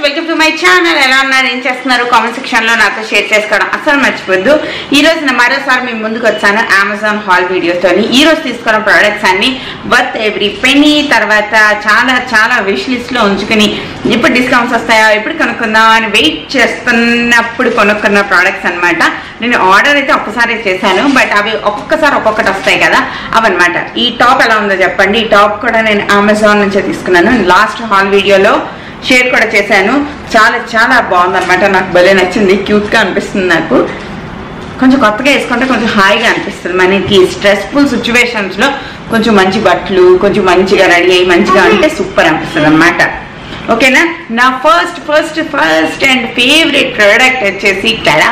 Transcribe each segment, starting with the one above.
welcome to my channel ఎలా ఉన్నారు ఏం చేస్తున్నారు కామెంట్ సెక్షన్ లో నాతో షేర్ చేసుకోవడం అసలు మర్చిపోద్దు ఈ రోజు నేను మరోసారి మీ ముందుకు వచ్చాను అమెజాన్ హాల్ వీడియోతో ఈ రోజు తీసుకున్న ప్రోడక్ట్స్ అన్ని వర్త్ ఎవ్రీ పెనీ తర్వాత చాలా చాలా విష్ లిస్ట్ లో ఉంచుకుని ఎప్పుడు డిస్కౌంట్స్ వస్తాయో ఎప్పుడు కొనుక్కుందాం అని వెయిట్ చేస్తున్నప్పుడు కొనుక్కున్న ప్రోడక్ట్స్ అన్నమాట నేను ఆర్డర్ అయితే ఒక్కసారి చేశాను బట్ అవి ఒక్కొక్కసారి ఒక్కొక్కటి వస్తాయి కదా అవన్నమాట ఈ టాప్ ఎలా ఉందో చెప్పండి ఈ టాప్ కూడా నేను అమెజాన్ నుంచే తీసుకున్నాను లాస్ట్ హాల్ వీడియోలో షేర్ కూడా చేశాను చాలా చాలా బాగుందన్నమాట నాకు భలే నచ్చింది క్యూట్గా అనిపిస్తుంది నాకు కొంచెం కొత్తగా వేసుకుంటే కొంచెం హాయిగా అనిపిస్తుంది మనకి స్ట్రెస్ఫుల్ సిచ్యువేషన్స్లో కొంచెం మంచి బట్టలు కొంచెం మంచిగా రెడీ అయ్యి మంచిగా అంటే సూపర్ అనిపిస్తుంది అనమాట ఓకేనా నా first first first and favourite product వచ్చేసి కడా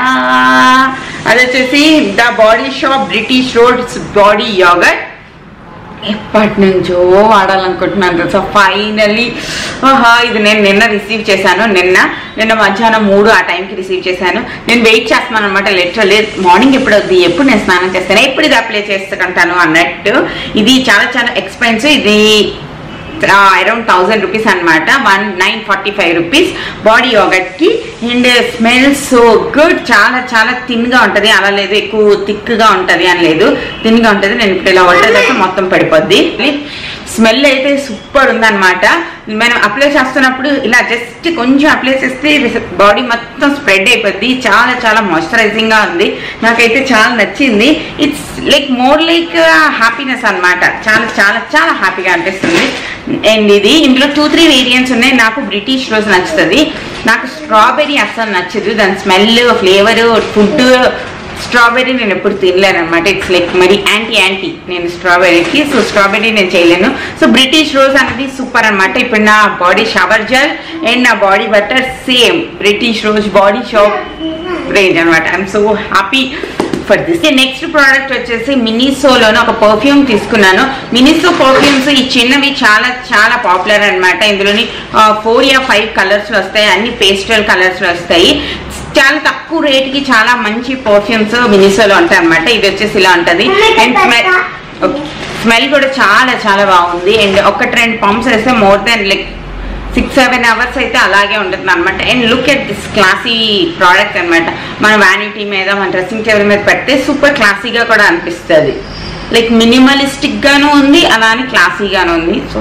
అది వచ్చేసి the body shop British rose body yogurt ఎప్పటి నుంచో వాడాలనుకుంటున్నాను తెలుసా ఫైనల్లీ ఆహా ఇది నేను నిన్న రిసీవ్ చేశాను నిన్న నిన్న మధ్యాహ్నం మూడు ఆ టైంకి రిసీవ్ చేశాను నేను వెయిట్ చేస్తున్నాను అనమాట లిటరలీ మార్నింగ్ ఎప్పుడు వద్దు ఎప్పుడు నేను స్నానం చేస్తాను ఎప్పుడు ఇది అప్లై చేసుకుంటాను అన్నట్టు ఇది చాలా చాలా ఎక్స్పెన్సివ్ ఇది అరౌండ్ థౌజండ్ రూపీస్ అనమాట one nine forty five rupees body యోగట్కి అండ్ స్మెల్ సో గుడ్ చాలా చాలా థిన్గా ఉంటుంది అలా లేదు ఎక్కువ థిక్గా ఉంటుంది అని లేదు థిన్గా ఉంటుంది నేను ఇప్పుడు ఇలా వంటేదాకా మొత్తం పడిపోద్ది స్మెల్ అయితే సూపర్ ఉందన్నమాట మనం అప్లై చేస్తున్నప్పుడు ఇలా జస్ట్ కొంచెం అప్లై చేస్తే బాడీ మొత్తం స్ప్రెడ్ అయిపోద్ది చాలా చాలా మాయిశ్చరైజింగ్గా ఉంది నాకైతే చాలా నచ్చింది it's like more like happiness అన్నమాట చాలా చాలా చాలా హ్యాపీగా అనిపిస్తుంది అండ్ ఇది ఇందులో టూ త్రీ వేరియంట్స్ ఉన్నాయి నాకు బ్రిటిష్ రోజ్ నచ్చుతుంది నాకు స్ట్రాబెరీ అస్సలు నచ్చదు దాని స్మెల్ ఫ్లేవర్ ఫుడ్ స్ట్రాబెర్రీ నేను ఎప్పుడు తినలేను అనమాట ఇట్స్ లైక్ మరి యాంటీ యాంటీ నేను స్ట్రాబెర్రీకి సో స్ట్రాబెర్రీ నేను చేయలేను సో బ్రిటిష్ రోజ్ అనేది సూపర్ అనమాట ఇప్పుడు నా బాడీ షవర్ జెల్ అండ్ నా body butter same British rose body shop range అనమాట I'm so happy for this next product వచ్చేసి మినిసోలోనే ఒక పర్ఫ్యూమ్ తీసుకున్నాను మినిసో పర్ఫ్యూమ్స్ ఈ చిన్నవి చాలా చాలా పాపులర్ అనమాట ఇందులోని ఫోర్ యా ఫైవ్ కలర్స్ వస్తాయి అన్ని పేస్టల్ కలర్స్ వస్తాయి చాలా తక్కువ రేట్ కి చాలా మంచి పర్ఫ్యూమ్స్ మినిసోలో ఉంటాయి అనమాట ఇది వచ్చేసి ఇలా ఉంటది అండ్ స్మెల్ స్మెల్ కూడా చాలా చాలా బాగుంది అండ్ ఒకటి రెండు పంప్స్ వేస్తే more then like six seven hours అయితే అలాగే ఉంటుంది అనమాట and look at this classy product అనమాట మన వ్యానిటీ మీద మన డ్రెస్సింగ్ టేబుల్ మీద పెడితే సూపర్ క్లాసీగా కూడా అనిపిస్తుంది లైక్ మినిమలిస్టిక్ గాను ఉంది అలానే క్లాసీగాను ఉంది సో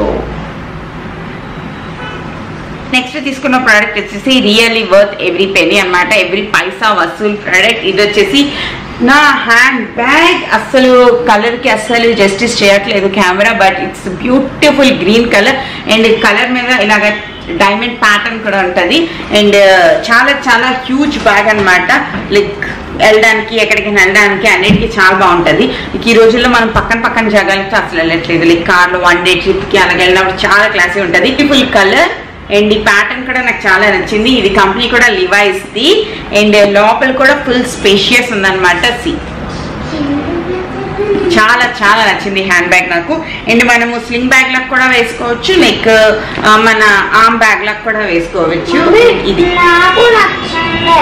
నెక్స్ట్ తీసుకున్న ప్రోడక్ట్ వచ్చేసి రియల్లీ వర్త్ ఎవ్రీ పెనీ అనమాట ఎవ్రీ పైసా వసూల్ ప్రోడక్ట్ ఇది వచ్చేసి నా హ్యాండ్ బ్యాగ్ అస్సలు కలర్కి అస్సలు జస్టిస్ చేయట్లేదు camera but it's beautiful green colour and colour మీద ఇలాగ డైమండ్ ప్యాటర్న్ కూడా ఉంటుంది అండ్ చాలా చాలా హ్యూజ్ బ్యాగ్ అనమాట లైక్ వెళ్ళడానికి ఎక్కడికి వెళ్ళడానికి అన్నిటికీ చాలా బాగుంటుంది ఈ రోజుల్లో మనం పక్కన పక్కన జగాలతో అసలు వెళ్ళట్లేదు లైక్ కార్లో వన్ డే ట్రిప్కి అలాగ వెళ్ళినప్పుడు చాలా క్లాసీ ఉంటుంది బ్యూటిఫుల్ కలర్ అండ్ ఈ ప్యాటర్న్ కూడా నాకు చాలా నచ్చింది ఇది కంపెనీ కూడా లివైస్ ది అండ్ లోపల కూడా ఫుల్ స్పేషియస్ ఉందన్నమాట సి చాలా చాలా నచ్చింది హ్యాండ్ బ్యాగ్ నాకు అండ్ మనము స్లింగ్ బ్యాగ్ లకు కూడా వేసుకోవచ్చు లైక్ మన ఆమ్ బ్యాగ్ లకు కూడా వేసుకోవచ్చు ఇది నాకు నచ్చింది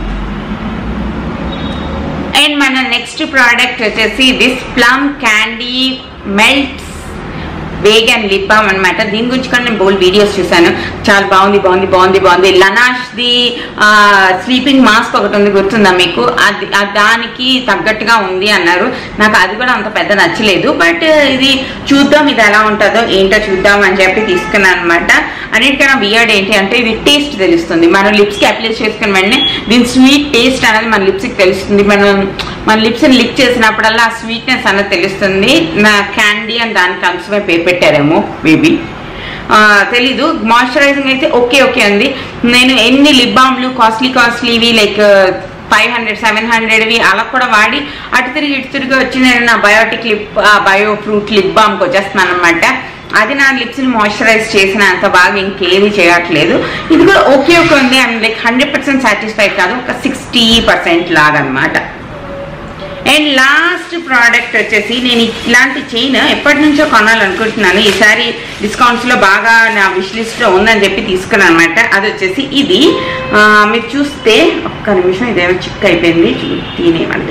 అండ్ మన నెక్స్ట్ ప్రోడక్ట్ వచ్చేసి this plum candy melts vegan lip balm అనమాట దీని గురించి కూడా నేను బోల్ వీడియోస్ చూసాను చాలా బాగుంది బాగుంది బాగుంది బాగుంది లనాష్ ది స్లీపింగ్ మాస్క్ ఒకటి ఉంది గుర్తుందా మీకు అది ఆ దానికి తగ్గట్టుగా ఉంది అన్నారు నాకు అది కూడా అంత పెద్ద నచ్చలేదు బట్ ఇది చూద్దాం ఇది ఎలా ఉంటుందో ఏంటో చూద్దాం అని చెప్పి తీసుకున్నాను అనమాట అన్నిటికన్నా బియర్డ్ ఏంటి అంటే ఇది టేస్ట్ తెలుస్తుంది మనం లిప్స్కి అప్లై చేసుకున్న వెంటనే దీని స్వీట్ టేస్ట్ అనేది మన లిప్స్కి తెలుస్తుంది మనం మన లిప్స్ని లిప్ చేసినప్పుడల్లా ఆ స్వీట్నెస్ అనేది తెలుస్తుంది నా క్యాండీ అని దానికి అంశమే పేరు పెట్టారేమో మేబీ తెలీదు మాయిశ్చరైజింగ్ అయితే ఓకే ఓకే ఉంది నేను ఎన్ని లిప్ బామ్లు కాస్ట్లీ కాస్ట్లీవి లైక్ ఫైవ్ హండ్రెడ్ సెవెన్ హండ్రెడ్వి అలా కూడా వాడి అటు తిరిగి ఇటు తిరిగి వచ్చి నేను నా Biotique lip bio fruit lip బామ్కి వచ్చేస్తున్నాను అనమాట అది నా లిప్స్ని మాయిశ్చరైజ్ చేసిన అంత బాగా ఇంకేమీ చేయట్లేదు ఇది కూడా ఓకే ఓకే ఉంది I'm like hundred percent satisfied కాదు ఒక సిక్స్టీ పర్సెంట్ లాగా అనమాట అండ్ లాస్ట్ ప్రోడక్ట్ వచ్చేసి నేను ఇట్లాంటి చైన్ ఎప్పటి నుంచో కొనాలనుకుంటున్నాను ఈసారి డిస్కౌంట్స్లో బాగా నా విష్ లిస్ట్లో ఉందని చెప్పి తీసుకున్నాను అనమాట అది వచ్చేసి ఇది ఆ, మీరు చూస్తే ఒక్క నిమిషం ఇదేమో చిక్ అయిపోయింది చూ- తీనేవండి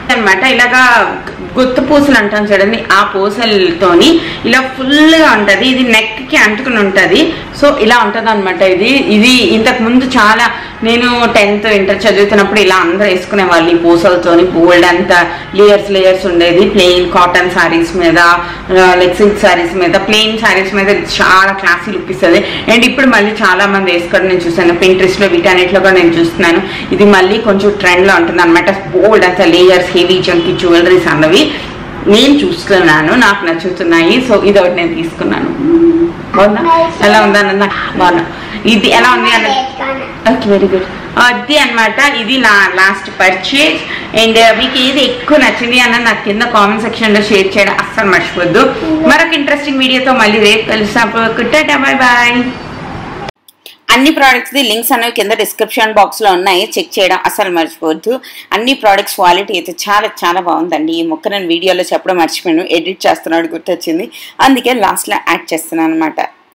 అన్నమాట ఇలాగా గుత్త పూసలు అంటాం చూడండి ఆ పూసలతోని ఇలా ఫుల్గా ఉంటది ఇది నెక్ కి అంటుకుని ఉంటది సో ఇలా ఉంటది అనమాట ఇది ఇది ఇంతకు ముందు చాలా నేను టెన్త్ ఇంటర్ చదువుతున్నప్పుడు ఇలా అందరూ వేసుకునే వాళ్ళు ఈ పూసలతోని బోల్డ్ అంత లేయర్స్ లేయర్స్ ఉండేది ప్లెయిన్ కాటన్ సారీస్ మీద లైక్ సిల్క్ సారీస్ మీద ప్లెయిన్ సారీస్ మీద ఇది చాలా క్లాసీ లుక్ ఇస్తుంది అండ్ ఇప్పుడు మళ్ళీ చాలా మంది వేసుకోవడం నేను చూసాను Pinterest లో వీటన్నిటిలో కూడా నేను చూస్తున్నాను ఇది మళ్ళీ కొంచెం ట్రెండ్ లో ఉంటుంది అనమాట బోల్డ్ అంత లేయర్స్ హెవీ చంకి జ్యువెలరీస్ అన్నవి నేను చూస్తున్నాను నాకు నచ్చుతున్నాయి సో ఇది ఒకటి నేను తీసుకున్నాను బాగుందా ఎలా ఉందా అన్నది బాగున్నా ఇది ఎలా ఉంది అన్నది ఓకే వెరీ గుడ్ అది అన్నమాట ఇది నా లాస్ట్ పర్చేజ్ అండ్ మీకు ఏది ఎక్కువ నచ్చింది అన్నది నాకు కింద కామెంట్ సెక్షన్ లో షేర్ చేయడం అస్సలు మర్చిపోద్దు మరొక ఇంట్రెస్టింగ్ వీడియోతో మళ్ళీ రేపు కలుస్తాను టాటా బాయ్ బాయ్ అన్ని ప్రోడక్ట్స్ ది లింక్స్ అనేవి కింద డిస్క్రిప్షన్ బాక్స్ లో ఉన్నాయి చెక్ చేయడం అసలు మర్చిపోవద్దు అన్ని ప్రోడక్ట్స్ క్వాలిటీ అయితే చాలా చాలా బాగుందండి ఈ మొక్క నేను వీడియోలో చెప్పడం మర్చిపోయాను ఎడిట్ చేస్తున్నాడు గుర్తొచ్చింది అందుకే లాస్ట్ లో యాడ్ చేస్తున్నాను అనమాట